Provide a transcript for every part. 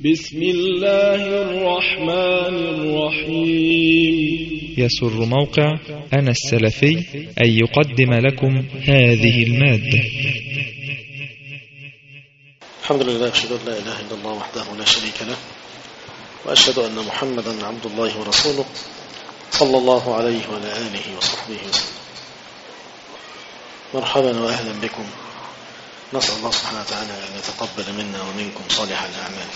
بسم الله الرحمن الرحيم يسر موقع أنا السلفي أن يقدم لكم هذه المادة الحمد لله أشهد أن لا إله إلا الله وحده لا شريك له وأشهد أن محمدا عبد الله ورسوله صلى الله عليه وعلى آله وصحبه وسلم مرحبا وأهلا بكم نسأل الله سبحانه وتعالى أن يتقبل منا ومنكم صالح الأعمال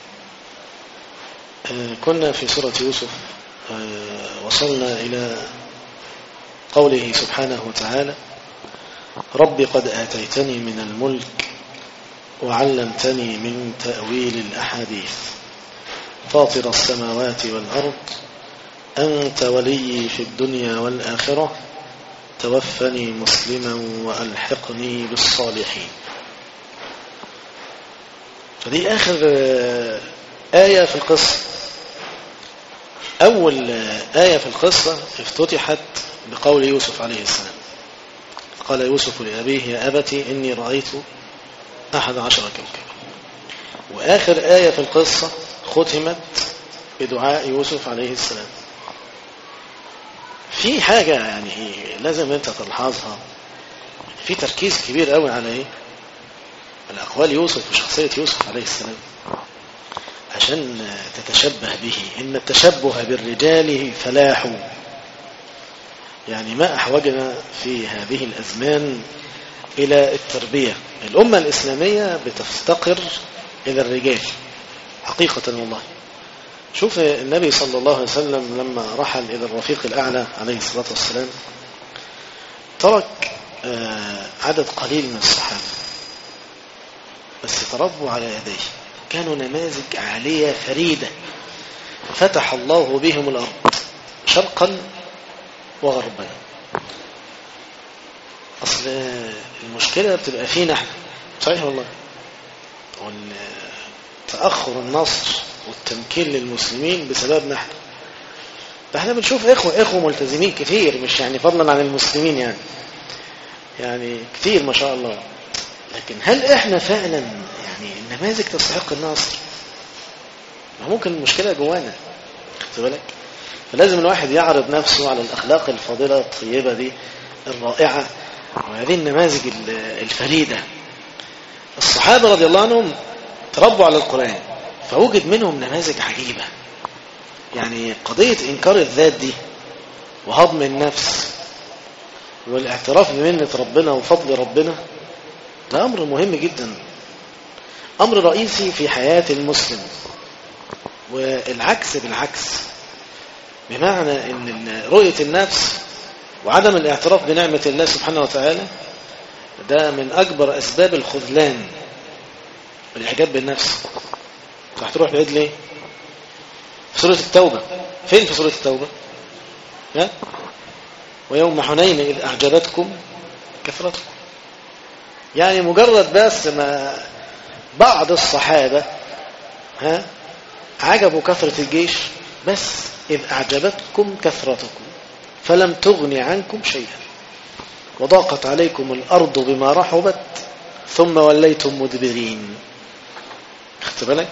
آه، كنا في سورة يوسف آه، وصلنا إلى قوله سبحانه وتعالى رب قد آتيتني من الملك وعلمتني من تأويل الأحاديث فاطر السماوات والأرض أنت ولي في الدنيا والآخرة توفني مسلما وألحقني بالصالحين فدي آخر آه، آية في القصة أول آه، آية في القصة افتتحت بقول يوسف عليه السلام قال يوسف لأبيه يا أبتي إني رأيت أحد عشر كوكبا وآخر آية في القصة ختمت بدعاء يوسف عليه السلام في حاجة يعني لازم انت تلحظها في تركيز كبير قوي على ايه على أقوال يوسف وشخصية يوسف عليه السلام عشان تتشبه به إن التشبه بالرجال فلاح يعني ما أحوجنا في هذه الأزمان إلى التربية الأمة الإسلامية بتفتقر إلى الرجال حقيقة والله شوف النبي صلى الله عليه وسلم لما رحل إلى الرفيق الأعلى عليه الصلاة والسلام ترك آه، عدد قليل من الصحابة بس تربوا على يديه كانوا نماذج عالية فريدة فتح الله بهم الأرض شرقا وغربا أصل المشكلة بتبقى فينا احنا صحيح والله تأخر النصر والتمكين للمسلمين بسببنا احنا فاحنا بنشوف اخوة اخوة ملتزمين كتير مش يعني فضلا عن المسلمين يعني يعني كتير ما شاء الله لكن هل احنا فعلا يعني النماذج تستحق النصر ما ممكن المشكلة جوانا خد بالك فلازم الواحد يعرض نفسه على الأخلاق الفاضلة الطيبة دي الرائعة وهذه النماذج الفريدة الصحابة رضي الله عنهم تربوا على القرآن فوجد منهم نماذج عجيبة يعني قضية إنكار الذات دي وهضم النفس والاعتراف بمنة ربنا وفضل ربنا ده أمر مهم جدا أمر رئيسي في حياة المسلم والعكس بالعكس بمعنى أن رؤية النفس وعدم الاعتراف بنعمة الله سبحانه وتعالى ده من أكبر أسباب الخذلان والإعجاب بالنفس هتروح بعيد ليه في سورة التوبة فين في سورة التوبة ها ويوم حنين إذ أعجبتكم كثرتكم يعني مجرد بس ما بعض الصحابة ها عجبوا كثرة الجيش بس إذ أعجبتكم كثرتكم فلم تغني عنكم شيئا وضاقت عليكم الأرض بما رحبت ثم وليتم مدبرين اخت بالك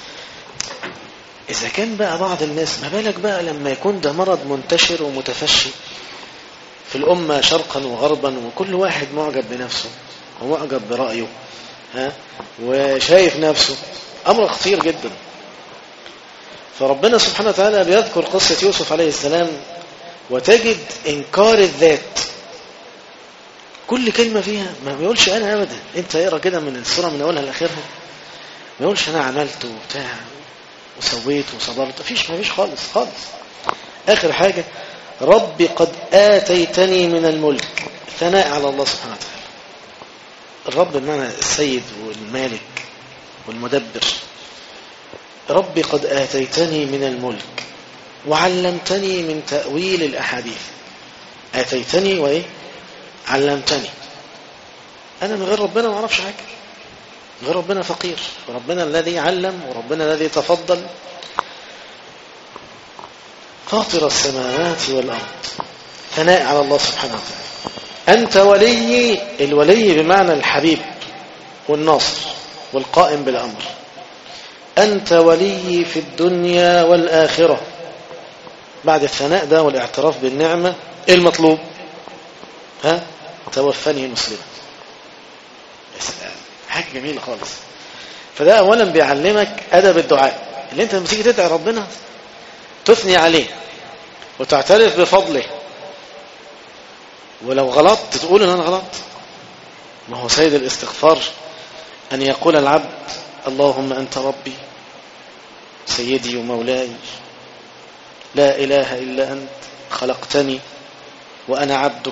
إذا كان بقى بعض الناس ما بالك بقى لما يكون ده مرض منتشر ومتفشي في الأمة شرقا وغربا وكل واحد معجب بنفسه ومعجب برأيه ها وشايف نفسه أمر خطير جدا فربنا سبحانه وتعالى بيذكر قصة يوسف عليه السلام وتجد إنكار الذات كل كلمة فيها ما بيقولش أنا أبدا أنت اقرا كده من السورة من أولها لآخرها ما يقولش أنا عملت وبتاع وسويت وصبرت مفيش مفيش خالص خالص آخر حاجة ربي قد آتيتني من الملك ثناء على الله سبحانه وتعالى الرب بمعنى السيد والمالك والمدبر ربي قد آتيتني من الملك وعلمتني من تأويل الأحاديث آتيتني وإيه علمتني أنا من غير ربنا ما أعرفش حاجة غير ربنا فقير وربنا الذي علم وربنا الذي تفضل فاطر السماوات والأرض ثناء على الله سبحانه وتعالى أنت ولي الولي بمعنى الحبيب والناصر والقائم بالأمر أنت ولي في الدنيا والآخرة بعد الثناء ده والاعتراف بالنعمة إيه المطلوب ها توفني مسلما يا سلام حاجة جميلة خالص فده أولا بيعلمك أدب الدعاء اللي أنت لما تيجي تدعي ربنا تثني عليه وتعترف بفضله ولو غلطت تقول ان انا غلطت ما هو سيد الاستغفار ان يقول العبد اللهم انت ربي سيدي ومولاي لا اله الا انت خلقتني وانا عبدك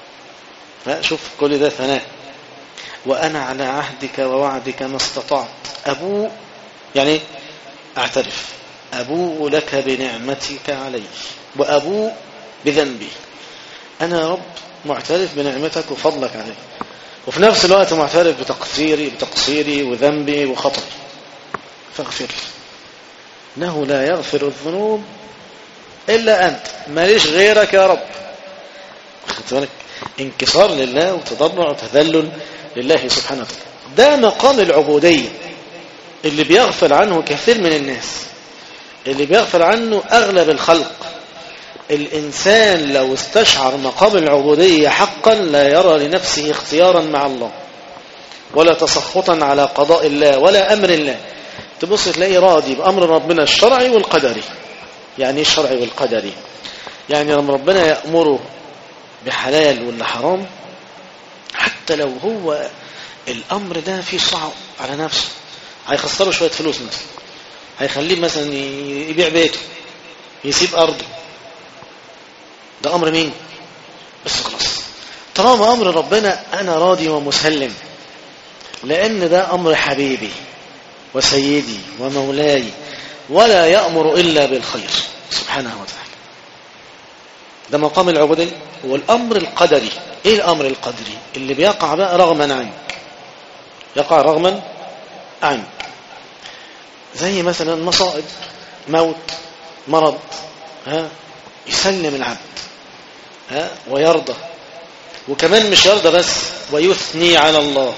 شوف كل ده ثناء وانا على عهدك ووعدك ما استطعت ابوء يعني اعترف ابوء لك بنعمتك علي وابوء بذنبي انا يا رب معترف بنعمتك وفضلك علي وفي نفس الوقت معترف بتقصيري بتقصيري وذنبي وخطري فاغفر لي انه لا يغفر الذنوب الا انت ماليش غيرك يا رب خدت بالك انكسار لله وتضرع وتذلل لله سبحانه وتعالى ده مقام العبوديه اللي بيغفل عنه كثير من الناس اللي بيغفل عنه اغلب الخلق الإنسان لو استشعر مقام العبودية حقا لا يرى لنفسه اختيارا مع الله ولا تسخطا على قضاء الله ولا أمر الله تبص تلاقي راضي بأمر ربنا الشرعي والقدري يعني ايه الشرعي والقدري يعني لما ربنا يأمره بحلال ولا حرام حتى لو هو الأمر ده فيه صعب على نفسه هيخسره شوية فلوس مثلا هيخليه مثلا يبيع بيته يسيب أرضه ده أمر مين بس خلاص طالما أمر ربنا أنا راضي ومسلم لأن ده أمر حبيبي وسيدي ومولاي ولا يأمر إلا بالخير سبحانه وتعالى ده مقام العبودية والأمر القدري إيه الأمر القدري اللي بيقع بقى رغما عنك يقع رغما عنك زي مثلا مصائب موت مرض ها يسلم العبد ها ويرضى وكمان مش يرضى بس ويثني على الله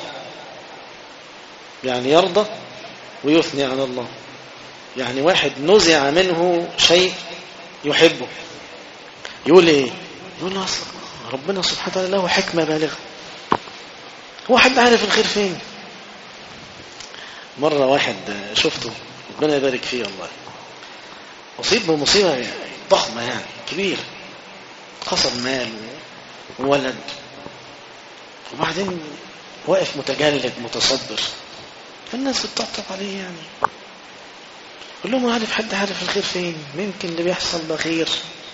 يعني يرضى ويثني على الله يعني واحد نزع منه شيء يحبه يقول ايه يقول له اصلا ربنا سبحانه وتعالى له حكمة بالغة هو حد عارف الخير فين مرة واحد شفته ربنا يبارك فيه والله أصيب بمصيبة ضخمة يعني كبيرة خسر مال وولد وبعدين واقف متجلد متصدر فالناس بتطبطب عليه يعني قول لهم عارف حد عارف الخير فين ممكن اللي بيحصل ده خير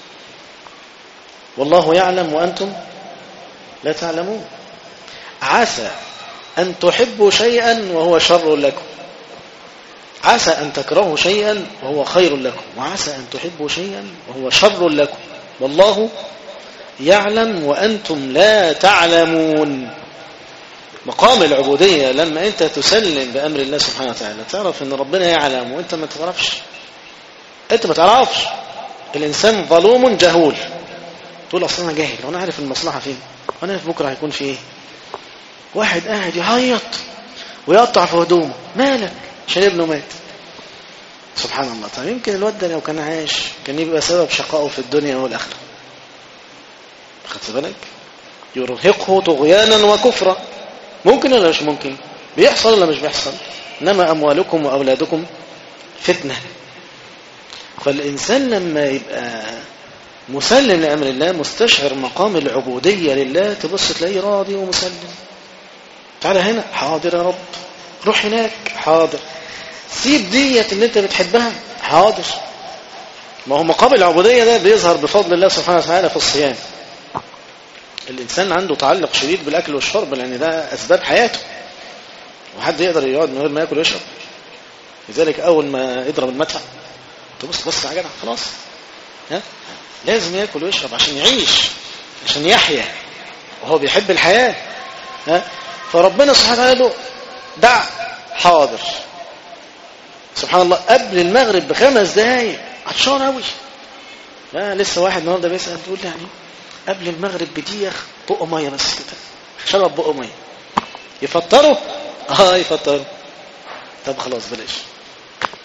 والله يعلم وأنتم لا تعلمون عسى أن تحبوا شيئا وهو شر لكم عسى أن تكرهوا شيئا وهو خير لكم وعسى أن تحبوا شيئا وهو شر لكم والله يعلم وأنتم لا تعلمون مقام العبودية لما أنت تسلم بأمر الله سبحانه وتعالى تعرف أن ربنا يعلم وأنت ما تعرفش أنت ما تعرفش الإنسان ظلوم جهول تقول أصلا أنا جاهل وأنا عارف المصلحة فين وأنا عارف بكرة هيكون في إيه واحد قاعد يعيط ويقطع في هدومه مالك عشان ابنه مات سبحان الله طيب يمكن الواد ده لو كان عايش كان يبقى سبب شقائه في الدنيا والآخرة خدت بالك يرهقه طغيانا وكفرا ممكن ولا مش ممكن بيحصل ولا مش بيحصل انما اموالكم واولادكم فتنه فالانسان لما يبقى مسلم لامر الله مستشعر مقام العبوديه لله تبص تلاقيه راضي ومسلم تعالى هنا حاضر يا رب روح هناك حاضر سيب ديت اللي انت بتحبها حاضر ما هو مقام العبوديه ده بيظهر بفضل الله سبحانه وتعالى في الصيام الإنسان عنده تعلق شديد بالأكل والشرب لأن ده أسباب حياته وحد يقدر يقعد من غير ما يأكل ويشرب لذلك أول ما يضرب المدفع تبص بص على جدع خلاص ها لازم يأكل ويشرب عشان يعيش عشان يحيا وهو بيحب الحياة ها فربنا سبحانه وتعالى له دع حاضر سبحان الله قبل المغرب بخمس دقايق عطشان قوي لا لسه واحد النهارده بيسأل تقول يعني قبل المغرب بدقيقة بق مية بس كده شرب بق مية يفطروا اه يفطروا طب خلاص بلاش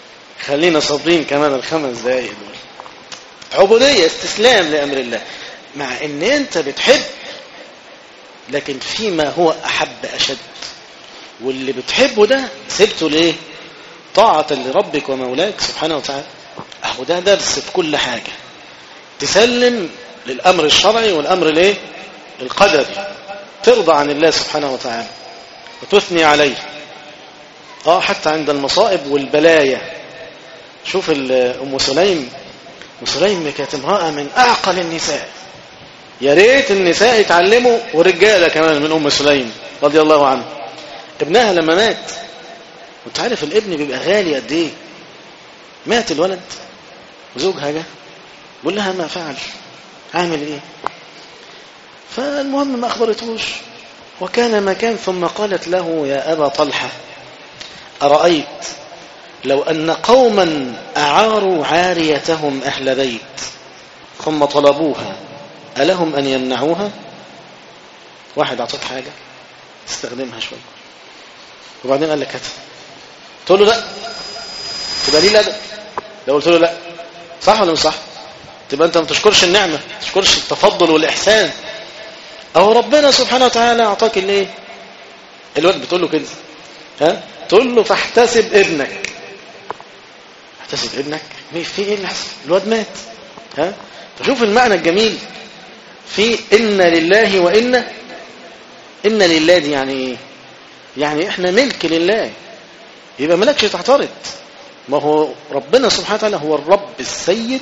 خلينا صابرين كمان الخمس دقايق دول عبودية استسلام لأمر الله مع ان انت بتحب لكن فيما هو أحب أشد واللي بتحبه ده سبته ليه طاعة لربك ومولاك سبحانه وتعالى أهو ده درس في كل حاجة تسلم للأمر الشرعي والأمر الايه القدري ترضى عن الله سبحانه وتعالى وتثني عليه اه حتى عند المصائب والبلايا شوف ام سليم ام سليم كانت امراه من اعقل النساء يا ريت النساء يتعلموا ورجاله كمان من ام سليم رضي الله عنها ابنها لما مات وانت عارف الابن بيبقى غالي قد ايه مات الولد وزوجها جه بيقول لها ما فعل عامل ايه فالمهم ما اخبرتوش وكان مكان ثم قالت له يا ابا طلحه ارايت لو ان قوما اعاروا عاريتهم اهل بيت ثم طلبوها الهم ان يمنعوها واحد اعطيك حاجه استخدمها شويه وبعدين قال لك هات تقول له لا تبقى ليه الادب لو قلت له لا صح ولا مش صح تبقى انت ما تشكرش النعمه ما تشكرش التفضل والاحسان اهو ربنا سبحانه وتعالى اعطاك الايه الواد بتقول له كده ها تقول له فاحتسب ابنك احتسب ابنك في ايه اللي حصل الواد مات ها فشوف المعنى الجميل في ان لله وان ان لله دي يعني ايه يعني احنا ملك لله يبقى ملكش تعترض ما هو ربنا سبحانه وتعالى هو الرب السيد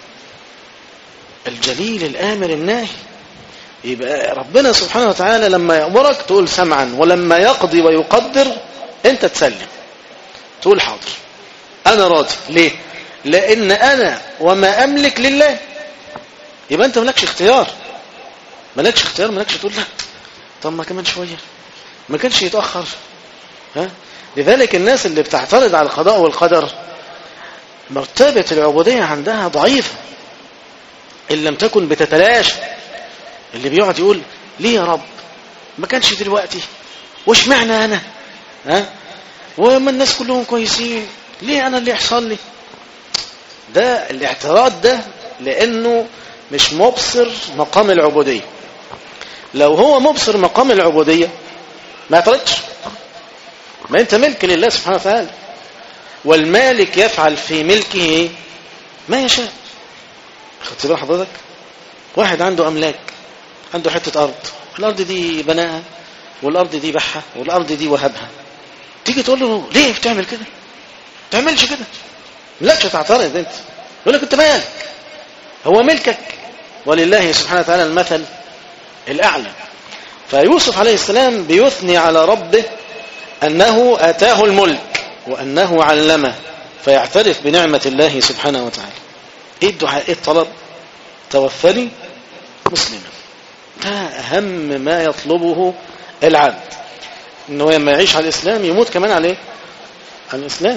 الجليل الآمر الناهي يبقى ربنا سبحانه وتعالى لما يأمرك تقول سمعا ولما يقضي ويقدر انت تسلم تقول حاضر انا راضي ليه لان انا وما املك لله يبقى انت مالكش اختيار مالكش اختيار مالكش تقول لا طب ما كمان شوية ما كانش يتأخر ها لذلك الناس اللي بتعترض على القضاء والقدر مرتبة العبودية عندها ضعيفة إن لم تكن بتتلاشى اللي بيقعد يقول ليه يا رب ما كانش دلوقتي وش معنى أنا ها وما الناس كلهم كويسين ليه أنا اللي يحصل لي ده الاعتراض ده لأنه مش مبصر مقام العبودية لو هو مبصر مقام العبودية ما يعترضش ما انت ملك لله سبحانه وتعالى والمالك يفعل في ملكه ما يشاء خدت بال حضرتك واحد عنده املاك عنده حته ارض الارض دي بناها والارض دي بحها والارض دي وهبها تيجي تقول له ليه بتعمل كده ما تعملش كده لكش تعترض انت يقول لك انت مالك هو ملكك ولله سبحانه وتعالى المثل الاعلى فيوسف عليه السلام بيثني على ربه أنه أتاه الملك وأنه علمه فيعترف بنعمة الله سبحانه وتعالى إيه الدعاء إيه الطلب توفني مسلما ده أهم ما يطلبه العبد إنه لما يعيش على الإسلام يموت كمان عليه على الإسلام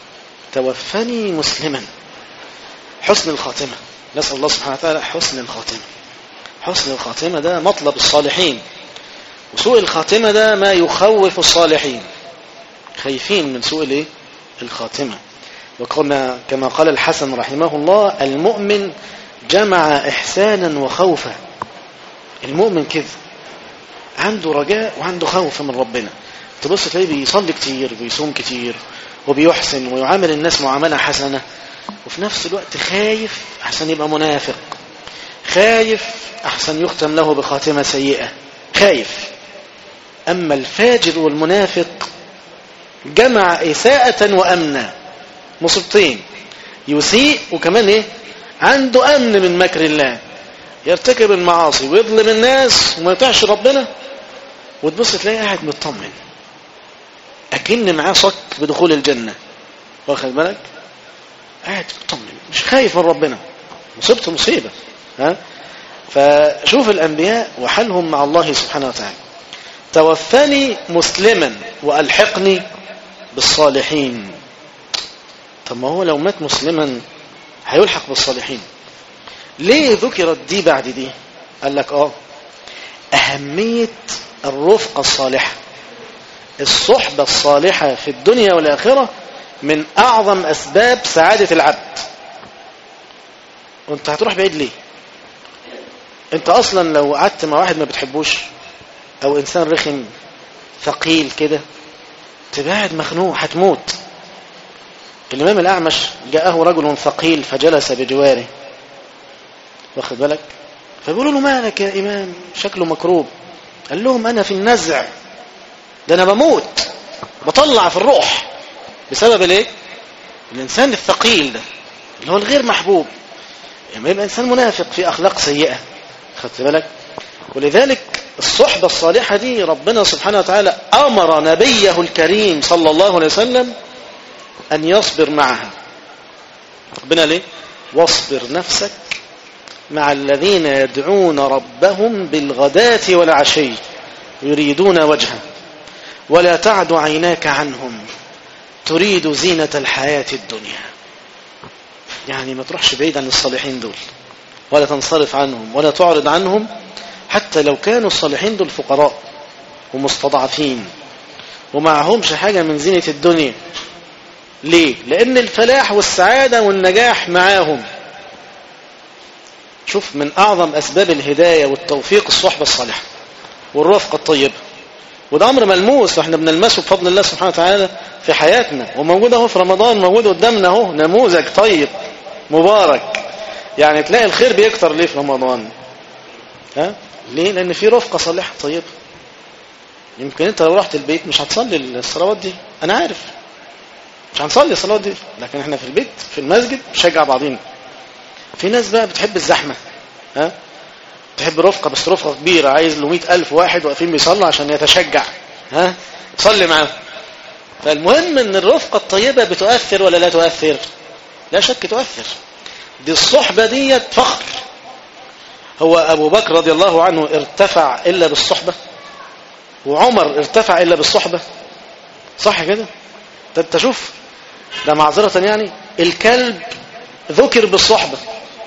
توفني مسلما حسن الخاتمة نسأل الله سبحانه وتعالى حسن الخاتمة حسن الخاتمة ده مطلب الصالحين وسوء الخاتمة ده ما يخوف الصالحين خايفين من سوء الايه الخاتمة وكما كما قال الحسن رحمه الله المؤمن جمع إحسانا وخوفا المؤمن كده عنده رجاء وعنده خوف من ربنا تبص تلاقيه بيصلي كتير وبيصوم كتير وبيحسن ويعامل الناس معاملة حسنة وفي نفس الوقت خايف أحسن يبقى منافق خايف أحسن يختم له بخاتمة سيئة خايف أما الفاجر والمنافق جمع إساءة وأمنا مصيبتين يسيء وكمان إيه عنده أمن من مكر الله يرتكب المعاصي ويظلم الناس وما يطيعش ربنا وتبص تلاقيه قاعد مطمن أكن معاه صك بدخول الجنة واخد بالك قاعد مطمن مش خايف من ربنا مصيبته مصيبة ها فشوف الأنبياء وحالهم مع الله سبحانه وتعالى توفني مسلما وألحقني بالصالحين طب ما هو لو مات مسلما هيلحق بالصالحين ليه ذكرت دي بعد دي قال لك اه أهمية الرفقة الصالحة الصحبة الصالحة في الدنيا والآخرة من أعظم أسباب سعادة العبد وانت هتروح بعيد ليه انت أصلا لو قعدت مع واحد ما بتحبوش أو إنسان رخم ثقيل كده تبقى قاعد مخنوق هتموت الإمام الأعمش جاءه رجل ثقيل فجلس بجواره واخد بالك فبيقولوا له مالك يا إمام شكله مكروب قال لهم أنا في النزع ده أنا بموت بطلع في الروح بسبب الايه الإنسان الثقيل ده اللي هو الغير محبوب يعني يبقى إنسان منافق في أخلاق سيئة خدت بالك ولذلك الصحبة الصالحة دي ربنا سبحانه وتعالى أمر نبيه الكريم صلى الله عليه وسلم أن يصبر معها ربنا ليه واصبر نفسك مع الذين يدعون ربهم بالغداة والعشي يريدون وجهه ولا تعد عيناك عنهم تريد زينة الحياة الدنيا يعني ما تروحش بعيد عن الصالحين دول ولا تنصرف عنهم ولا تعرض عنهم حتى لو كانوا الصالحين دول فقراء ومستضعفين ومعهمش حاجة من زينة الدنيا ليه؟ لأن الفلاح والسعادة والنجاح معاهم شوف من أعظم أسباب الهداية والتوفيق الصحبة الصالحة والرفقة الطيبة وده أمر ملموس واحنا بنلمسه بفضل الله سبحانه وتعالى في حياتنا وموجود اهو في رمضان موجود قدامنا اهو نموذج طيب مبارك يعني تلاقي الخير بيكتر ليه في رمضان ها ليه لأن في رفقة صالحة طيبة يمكن انت لو رحت البيت مش هتصلي الصلوات دي انا عارف مش هنصلي الصلوات دي لكن احنا في البيت في المسجد نشجع بعضينا في ناس بقى بتحب الزحمة ها تحب رفقة بس رفقة كبيرة عايز له مئة ألف واحد واقفين بيصلوا عشان يتشجع ها صلي معاهم فالمهم ان الرفقة الطيبة بتؤثر ولا لا تؤثر لا شك تؤثر دي الصحبة دي فخر هو أبو بكر رضي الله عنه ارتفع إلا بالصحبة وعمر ارتفع إلا بالصحبة صح كده انت شوف ده معذرة يعني الكلب ذكر بالصحبة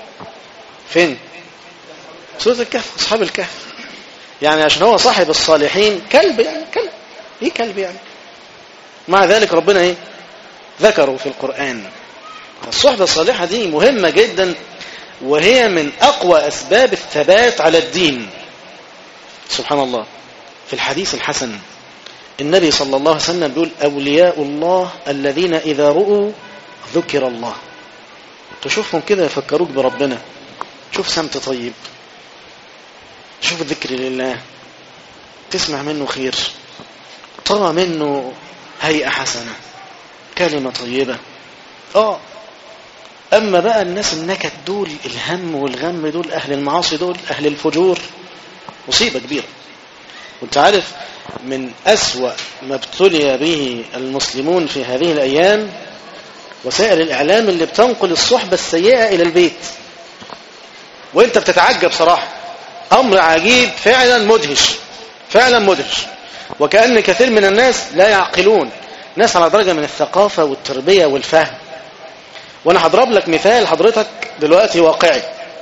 فين سورة الكهف أصحاب الكهف يعني عشان هو صاحب الصالحين كلب يعني كلب ايه كلب يعني مع ذلك ربنا ايه ذكروا في القرآن الصحبة الصالحة دي مهمة جدا وهي من أقوى أسباب الثبات على الدين سبحان الله في الحديث الحسن النبي صلى الله عليه وسلم بيقول أولياء الله الذين إذا رؤوا ذكر الله تشوفهم كده يفكروك بربنا شوف سمت طيب شوف الذكر لله تسمع منه خير ترى منه هيئة حسنة كلمة طيبة اه اما بقى الناس النكد دول الهم والغم دول اهل المعاصي دول اهل الفجور مصيبة كبيرة وانت عارف من اسوأ ما ابتلي به المسلمون في هذه الايام وسائل الاعلام اللي بتنقل الصحبة السيئة الى البيت وانت بتتعجب صراحة امر عجيب فعلا مدهش فعلا مدهش وكأن كثير من الناس لا يعقلون ناس على درجة من الثقافة والتربية والفهم وانا هضرب لك مثال حضرتك دلوقتي واقعي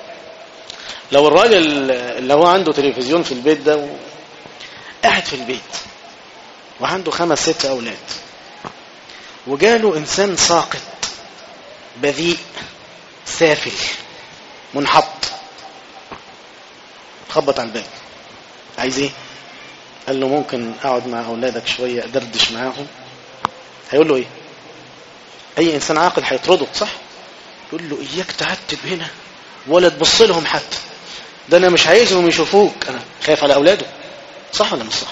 لو الراجل اللي هو عنده تلفزيون في البيت ده و... قاعد في البيت وعنده خمس ست اولاد وجاله انسان ساقط بذيء سافل منحط خبط على الباب عايز ايه قال له ممكن اقعد مع اولادك شويه ادردش معاهم هيقول له ايه اي انسان عاقل هيطرده صح يقول له اياك تعتب هنا ولا تبص لهم حتى ده انا مش عايزهم يشوفوك انا خايف على اولاده صح ولا مش صح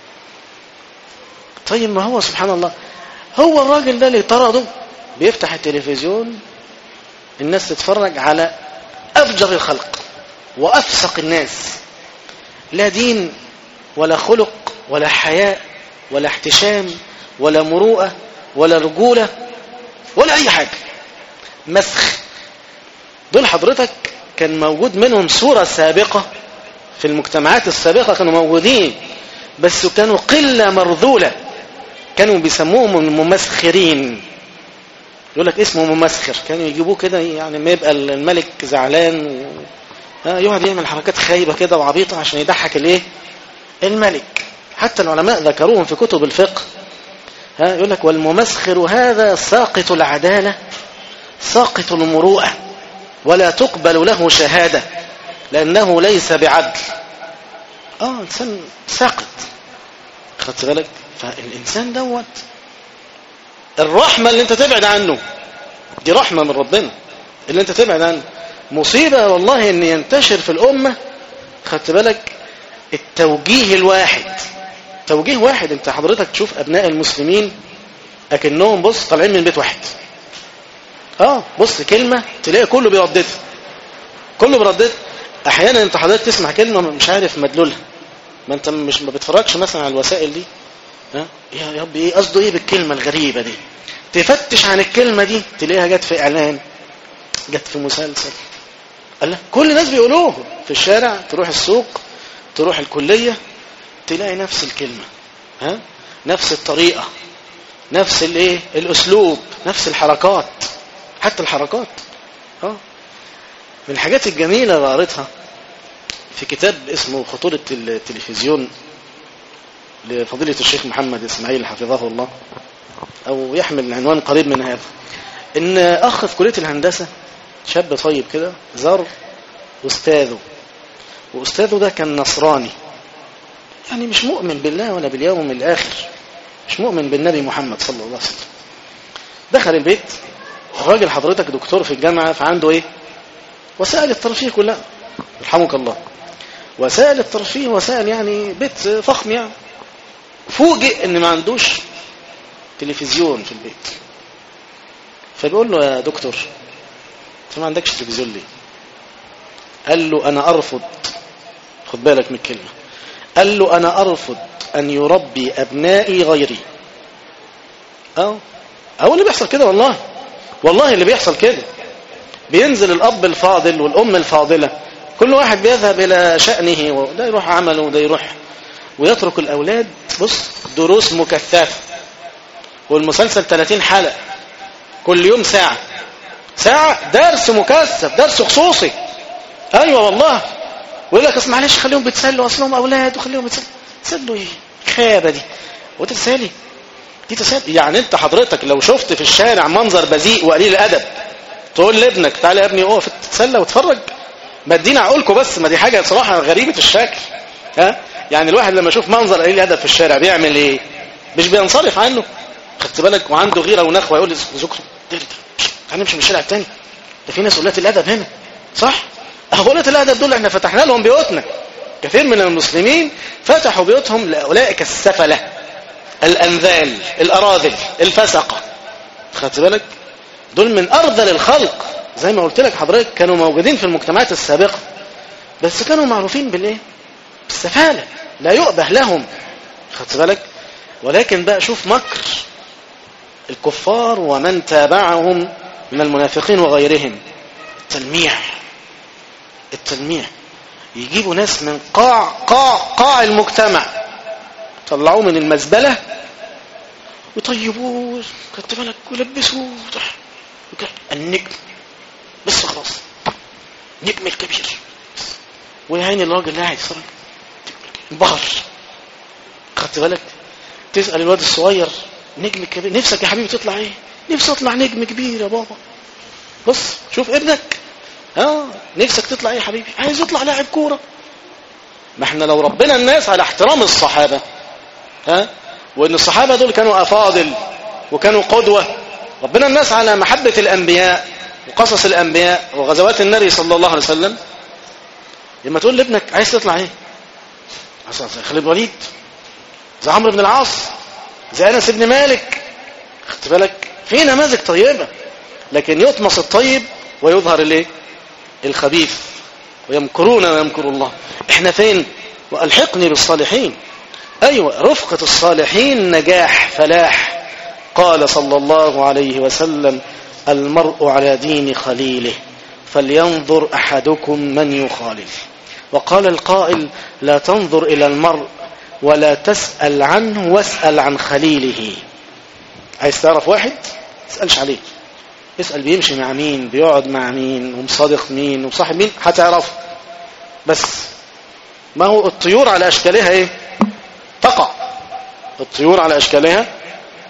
طيب ما هو سبحان الله هو الراجل ده اللي طرده بيفتح التلفزيون الناس تتفرج على افجر الخلق وافسق الناس لا دين ولا خلق ولا حياء ولا احتشام ولا مروءة ولا رجولة ولا أي حاجة مسخ دول حضرتك كان موجود منهم صورة سابقة في المجتمعات السابقة كانوا موجودين بس كانوا قلة مرذولة كانوا بيسموهم الممسخرين يقول لك اسمه ممسخر كانوا يجيبوه كده يعني ما يبقى الملك زعلان و... يقعد يعمل حركات خايبة كده وعبيطة عشان يضحك الايه الملك حتى العلماء ذكروهم في كتب الفقه ها يقول لك والممسخر هذا ساقط العدالة ساقط المروءة ولا تقبل له شهادة لأنه ليس بعدل اه انسان ساقط خدت بالك فالإنسان دوت الرحمة اللي انت تبعد عنه دي رحمة من ربنا اللي انت تبعد عنه مصيبة والله ان ينتشر في الأمة خدت بالك التوجيه الواحد توجيه واحد انت حضرتك تشوف أبناء المسلمين أكنهم بص طالعين من بيت واحد اه بص كلمة تلاقي كله بيرددها كله بيرددها احيانا انت حضرتك تسمع كلمة مش عارف مدلولها ما انت مش ما بتفرجش مثلا على الوسائل دي ها يا رب ايه قصده ايه بالكلمة الغريبة دي تفتش عن الكلمة دي تلاقيها جت في اعلان جت في مسلسل الله كل الناس بيقولوه في الشارع تروح السوق تروح الكلية تلاقي نفس الكلمة ها نفس الطريقة نفس الايه الاسلوب نفس الحركات حتى الحركات اه من الحاجات الجميلة اللي قريتها في كتاب اسمه خطورة التلفزيون لفضيلة الشيخ محمد اسماعيل حفظه الله او يحمل عنوان قريب من هذا ان اخ في كلية الهندسة شاب طيب كده زار استاذه واستاذه ده كان نصراني يعني مش مؤمن بالله ولا باليوم الاخر مش مؤمن بالنبي محمد صلى الله عليه وسلم دخل البيت الراجل حضرتك دكتور في الجامعة فعنده ايه وسائل الترفيه كلها يرحمك الله وسائل الترفيه وسائل يعني بيت فخم يعني فوجئ ان ما عندوش تلفزيون في البيت فبيقول له يا دكتور انت ما عندكش تلفزيون ليه قال له انا ارفض خد بالك من الكلمه قال له انا ارفض ان يربي ابنائي غيري اه هو اللي بيحصل كده والله والله اللي بيحصل كده بينزل الاب الفاضل والام الفاضله كل واحد بيذهب الى شأنه وده يروح عمله وده يروح ويترك الاولاد بص دروس مكثفه والمسلسل 30 حلقه كل يوم ساعه ساعه درس مكثف درس خصوصي ايوه والله ويقول لك اصل معلش خليهم بيتسلوا اصلهم اولاد وخليهم يتسلوا تسلوا ايه خيابه دي وانت تسالي دي تسالي يعني انت حضرتك لو شفت في الشارع منظر بذيء وقليل الادب تقول لابنك تعالى يا ابني اقف تتسلى واتفرج ما ادينا عقولكم بس ما دي حاجه صراحه غريبه الشكل ها يعني الواحد لما يشوف منظر قليل الادب في الشارع بيعمل ايه مش بينصرف عنه خدت بالك وعنده غيره ونخوه يقول لزوجته هنمشي من الشارع التاني ده في ناس قلات الادب هنا صح قلات الادب دول احنا فتحنا لهم بيوتنا كثير من المسلمين فتحوا بيوتهم لاولئك السفله الانذال الاراذل الفسقه خدت بالك دول من ارذل الخلق زي ما قلت لك حضرتك كانوا موجودين في المجتمعات السابقه بس كانوا معروفين بالايه بالسفاله لا يؤبه لهم خدت بالك ولكن بقى شوف مكر الكفار ومن تابعهم من المنافقين وغيرهم التلميع التلميع يجيبوا ناس من قاع قاع قاع المجتمع طلعوه من المزبلة ويطيبوه خدت بالك ولبسوه النجم بس خلاص نجم الكبير ويا عيني الراجل قاعد يتفرج انبهر خدت بالك تسأل الواد الصغير نجم كبير نفسك يا حبيبي تطلع ايه نفسي اطلع نجم كبير يا بابا بص شوف ابنك اه نفسك تطلع ايه يا حبيبي عايز يطلع لاعب كوره ما احنا لو ربنا الناس على احترام الصحابه ها وان الصحابه دول كانوا افاضل وكانوا قدوه ربنا الناس على محبه الانبياء وقصص الانبياء وغزوات النبي صلى الله عليه وسلم لما تقول لابنك عايز تطلع ايه زي خالد وليد زي عمرو بن العاص زي انس بن مالك خدت بالك في نماذج طيبه لكن يطمس الطيب ويظهر الايه الخبيث ويمكرون ويمكر الله احنا فين والحقني بالصالحين ايوه رفقه الصالحين نجاح فلاح قال صلى الله عليه وسلم المرء على دين خليله فلينظر احدكم من يخالل وقال القائل لا تنظر الى المرء ولا تسال عنه واسال عن خليله عايز تعرف واحد تسالش عليه اسأل بيمشي مع مين بيقعد مع مين ومصادق مين ومصاحب مين هتعرفه بس ما هو الطيور على أشكالها ايه تقع الطيور على أشكالها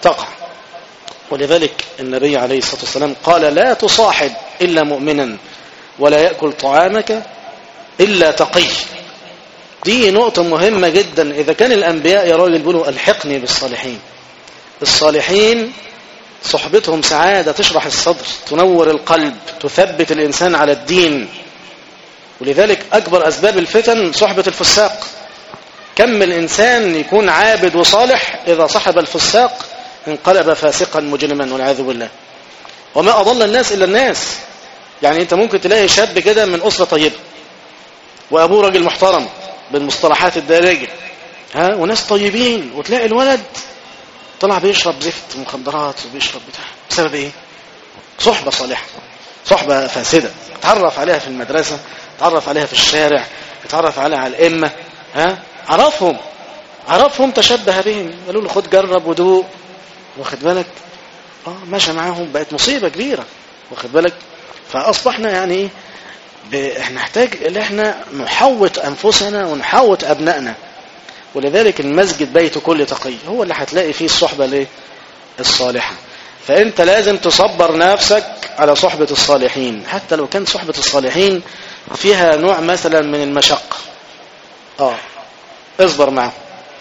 تقع ولذلك النبي عليه الصلاة والسلام قال لا تصاحب إلا مؤمنا ولا يأكل طعامك إلا تقي دي نقطة مهمة جدا إذا كان الأنبياء يا راجل بيقولوا الحقني بالصالحين الصالحين صحبتهم سعادة تشرح الصدر تنور القلب تثبت الإنسان على الدين ولذلك أكبر أسباب الفتن صحبة الفساق كم الإنسان يكون عابد وصالح إذا صحب الفساق انقلب فاسقا مجرما والعياذ بالله وما أضل الناس إلا الناس يعني أنت ممكن تلاقي شاب كده من أسرة طيبة وأبوه راجل محترم بالمصطلحات الدارجة ها وناس طيبين وتلاقي الولد طلع بيشرب زفت مخدرات وبيشرب بتاع بسبب ايه صحبة صالحة صحبة فاسدة اتعرف عليها في المدرسة اتعرف عليها في الشارع اتعرف عليها على الأئمة ها عرفهم عرفهم تشبه بهم قالوا له خد جرب ودوق واخد بالك اه ماشى معاهم بقت مصيبة كبيرة واخد بالك فأصبحنا يعني ايه ب... احنا نحتاج ان احنا نحوط انفسنا ونحوط ابنائنا ولذلك المسجد بيت كل تقي هو اللي هتلاقي فيه الصحبة ليه الصالحة فانت لازم تصبر نفسك على صحبة الصالحين حتى لو كان صحبة الصالحين فيها نوع مثلا من المشقة اه اصبر معهم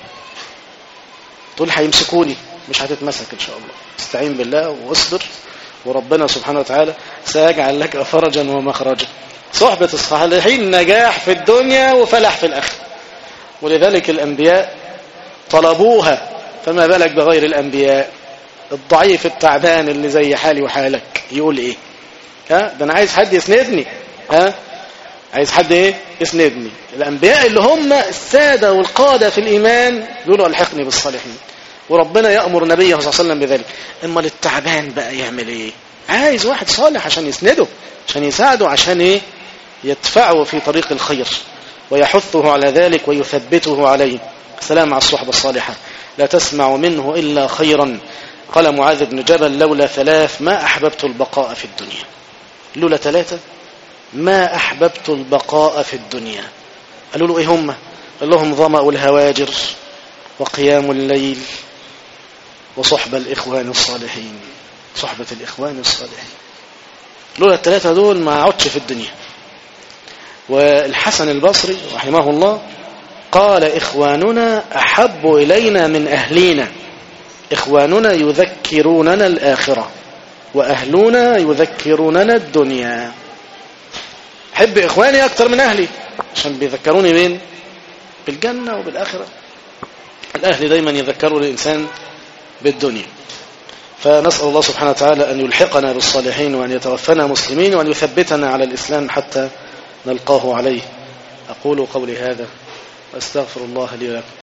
تقول هيمسكوني مش هتتمسك ان شاء الله استعين بالله واصبر وربنا سبحانه وتعالى سيجعل لك فرجا ومخرجا صحبة الصالحين نجاح في الدنيا وفلح في الآخرة ولذلك الأنبياء طلبوها فما بالك بغير الأنبياء الضعيف التعبان اللي زي حالي وحالك يقول إيه ها ده أنا عايز حد يسندني ها عايز حد إيه يسندني الأنبياء اللي هم السادة والقادة في الإيمان يقولوا الحقني بالصالحين وربنا يأمر نبيه صلى الله عليه وسلم بذلك اما التعبان بقى يعمل ايه عايز واحد صالح عشان يسنده عشان يساعده عشان ايه يدفعه في طريق الخير ويحثه على ذلك ويثبته عليه سلام على الصحبة الصالحة لا تسمع منه إلا خيرا قال معاذ بن جبل لولا ثلاث ما أحببت البقاء في الدنيا لولا ثلاثة ما أحببت البقاء في الدنيا قالوا له إيه هم قال لهم ظمأ الهواجر وقيام الليل وصحبة الإخوان الصالحين صحبة الإخوان الصالحين لولا الثلاثة دول ما عدش في الدنيا والحسن البصري رحمه الله قال إخواننا أحب إلينا من أهلينا إخواننا يذكروننا الآخرة وأهلنا يذكروننا الدنيا حب إخواني أكثر من أهلي عشان بيذكروني مين بالجنة وبالآخرة الأهل دايما يذكروا الإنسان بالدنيا فنسأل الله سبحانه وتعالى أن يلحقنا بالصالحين وأن يتوفنا مسلمين وأن يثبتنا على الإسلام حتى نلقاه عليه أقول قولي هذا وأستغفر الله لي ولكم